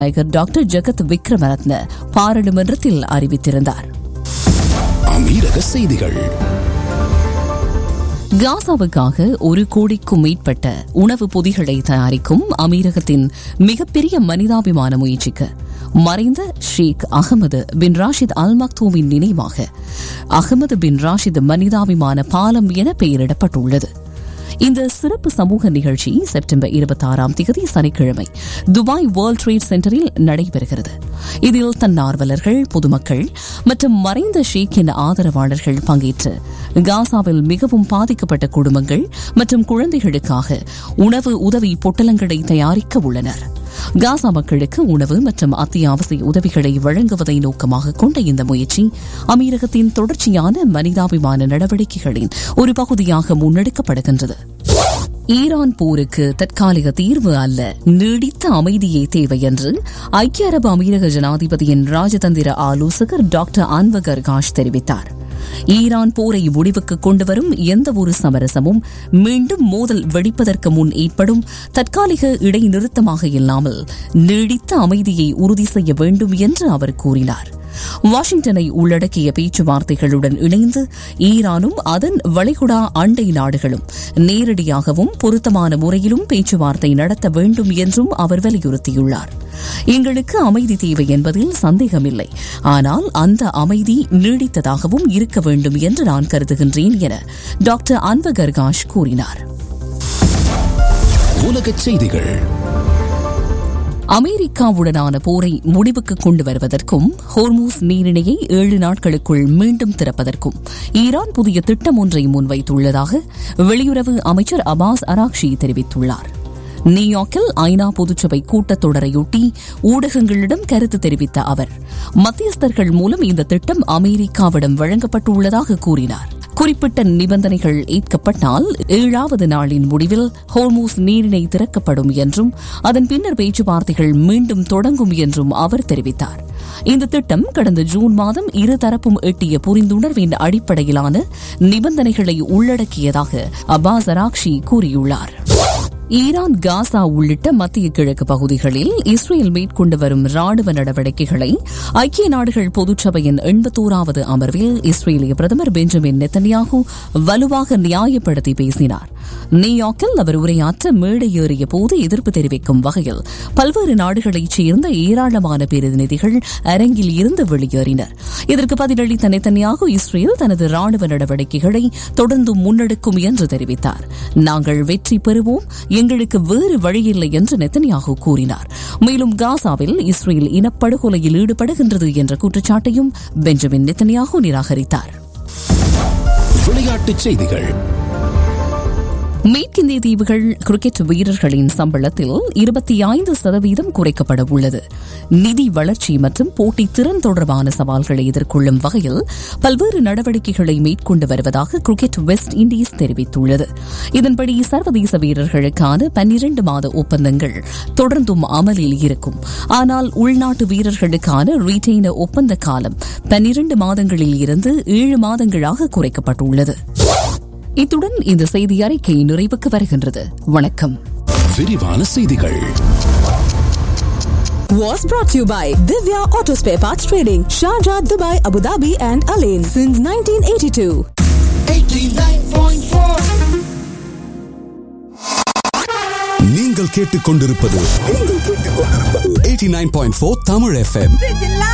நாயகர் doctor ஜெகத் விக்ரமரத்ன பாராளுமன்றத்தில் அறிவித்திருந்தார் அமீரக செய்திகள் காசாவுக்காக ஒரு கோடிக்கும் மேற்பட்ட உணவு பொதிகளை தயாரிக்கும் அமீரகத்தின் மிகப்பெரிய மனிதாபிமான முயற்சிக்கு மறைந்த ஷேக் அகமது பின் ராஷித் அல் மக்தூமின் நினைவாக அகமது பின் ராஷித் மனிதாபிமான பாலம் என பெயரிடப்பட்டுள்ளது இந்த சிறப்பு சமூக நிகழ்ச்சி செப்டம்பர் இருபத்தி ஆறாம் தேதி சனிக்கிழமை துபாய் வேர்ல்ட் ட்ரேட் சென்டரில் நடைபெறுகிறது இதில் தன்னார்வலர்கள் பொதுமக்கள் மற்றும் மறைந்த ஷேக்கின் ஆதரவாளர்கள் பங்கேற்று காசாவில் மிகவும் பாதிக்கப்பட்ட குடும்பங்கள் மற்றும் குழந்தைகளுக்காக உணவு உதவி பொட்டலங்களை தயாரிக்க உள்ளனர் காசா மக்களுக்கு உணவு மற்றும் அத்தியாவசிய உதவிகளை வழங்குவதை நோக்கமாக கொண்ட இந்த முயற்சி அமீரகத்தின் தொடர்ச்சியான மனிதாபிமான நடவடிக்கைகளின் ஒரு பகுதியாக முன்னெடுக்கப்படுகின்றது ஈரான் போருக்கு தற்காலிக தீர்வு அல்ல நீடித்த அமைதியே தேவை என்று ஐக்கிய அரபு அமீரக ஜனாதிபதியின் ராஜதந்திர ஆலோசகர் டாக்டர் அன்வகர் காஷ் தெரிவித்தார் ஈரான் போரை முடிவுக்கு கொண்டுவரும் எந்த ஒரு சமரசமும் மீண்டும் மோதல் வெடிப்பதற்கு முன் ஏற்படும் தற்காலிக இடைநிறுத்தமாக இல்லாமல் நீடித்த அமைதியை உறுதி செய்ய வேண்டும் என்று அவர் கூறினார் வாஷிங்டனை உள்ளடக்கிய பேச்சுவார்த்தைகளுடன் இணைந்து ஈரானும் அதன் வளைகுடா அண்டை நாடுகளும் நேரடியாகவும் பொருத்தமான முறையிலும் பேச்சுவார்த்தை நடத்த வேண்டும் என்றும் அவர் வலியுறுத்தியுள்ளார் எங்களுக்கு அமைதி தேவை என்பதில் சந்தேகமில்லை ஆனால் அந்த அமைதி நீடித்ததாகவும் இருக்க வேண்டும் என்று நான் கருதுகின்றேன் என டாக்டர் அன்வகர்காஷ் கூறினார் உலகச் செய்திகள் அமெரிக்காவுடனான போரை முடிவுக்கு கொண்டு வருவதற்கும் ஹோர்மூஸ் நீரிணையை ஏழு நாட்களுக்குள் மீண்டும் திறப்பதற்கும் ஈரான் புதிய திட்டம் ஒன்றை முன்வைத்துள்ளதாக வெளியுறவு அமைச்சர் அபாஸ் அராக்ஷி தெரிவித்துள்ளார் நியூயார்க்கில் ஐநா பொதுச்சபை கூட்டத்தொடரையொட்டி ஊடகங்களிடம் கருத்து தெரிவித்த அவர் மத்தியஸ்தர்கள் மூலம் இந்த திட்டம் அமெரிக்காவிடம் வழங்கப்பட்டுள்ளதாக கூறினார் குறிப்பிட்ட நிபந்தனைகள் ஏற்கப்பட்டால் ஏழாவது நாளின் முடிவில் ஹோர்மூஸ் நீரிணை திறக்கப்படும் என்றும் அதன் பின்னர் பேச்சுவார்த்தைகள் மீண்டும் தொடங்கும் என்றும் அவர் தெரிவித்தார் இந்த திட்டம் கடந்த ஜூன் மாதம் இருதரப்பும் எட்டிய புரிந்துணர்வின் அடிப்படையிலான நிபந்தனைகளை உள்ளடக்கியதாக அப்பாஸ் அராக்ஷி கூறியுள்ளார் ஈரான் காசா உள்ளிட்ட மத்திய கிழக்கு பகுதிகளில் இஸ்ரேல் மேற்கொண்டு வரும் ராணுவ நடவடிக்கைகளை ஐக்கிய நாடுகள் பொதுச்சபையின் எண்பத்தோராவது அமர்வில் இஸ்ரேலிய பிரதமர் பெஞ்சமின் நெத்தன்யாகு வலுவாக நியாயப்படுத்தி பேசினார் நியூயார்க்கில் அவர் உரையாற்ற மேடை ஏறிய போது எதிர்ப்பு தெரிவிக்கும் வகையில் பல்வேறு நாடுகளைச் சேர்ந்த ஏராளமான பிரதிநிதிகள் அரங்கில் இருந்து வெளியேறினர் இதற்கு பதிலளித்த நெத்தன்யாகு இஸ்ரேல் தனது ராணுவ நடவடிக்கைகளை தொடர்ந்து முன்னெடுக்கும் என்று தெரிவித்தார் நாங்கள் வெற்றி பெறுவோம் எங்களுக்கு வேறு வழியில்லை என்று நெத்தன்யாகு கூறினார் மேலும் காசாவில் இஸ்ரேல் இனப்படுகொலையில் ஈடுபடுகின்றது என்ற குற்றச்சாட்டையும் பெஞ்சமின் நெத்தன்யாகு நிராகரித்தார் விளையாட்டுச் செய்திகள் மேற்கிந்திய தீவுகள் கிரிக்கெட் வீரர்களின் சம்பளத்தில் இருபத்தி ஐந்து சதவீதம் குறைக்கப்பட உள்ளது நிதி வளர்ச்சி மற்றும் போட்டி திறன் தொடர்பான சவால்களை எதிர்கொள்ளும் வகையில் பல்வேறு நடவடிக்கைகளை மேற்கொண்டு வருவதாக கிரிக்கெட் வெஸ்ட் இண்டீஸ் தெரிவித்துள்ளது இதன்படி சர்வதேச வீரர்களுக்கான பன்னிரண்டு மாத ஒப்பந்தங்கள் தொடர்ந்தும் அமலில் இருக்கும் ஆனால் உள்நாட்டு வீரர்களுக்கான ரீடெய்னர் ஒப்பந்த காலம் பன்னிரண்டு மாதங்களில் இருந்து ஏழு மாதங்களாக குறைக்கப்பட்டுள்ளது இத்துடன் இந்த செய்தி அறிக்கை நிறைவுக்கு வருகின்றது வணக்கம் விரிவான செய்திகள் was brought to you by Divya Auto Spare Parts Trading, Sharjah, Dubai, Abu Dhabi, and Alain since 1982. நீங்கள் கேட்டுக்கொண்டிருப்பது 89.4 தமிழ் எஃப்எம்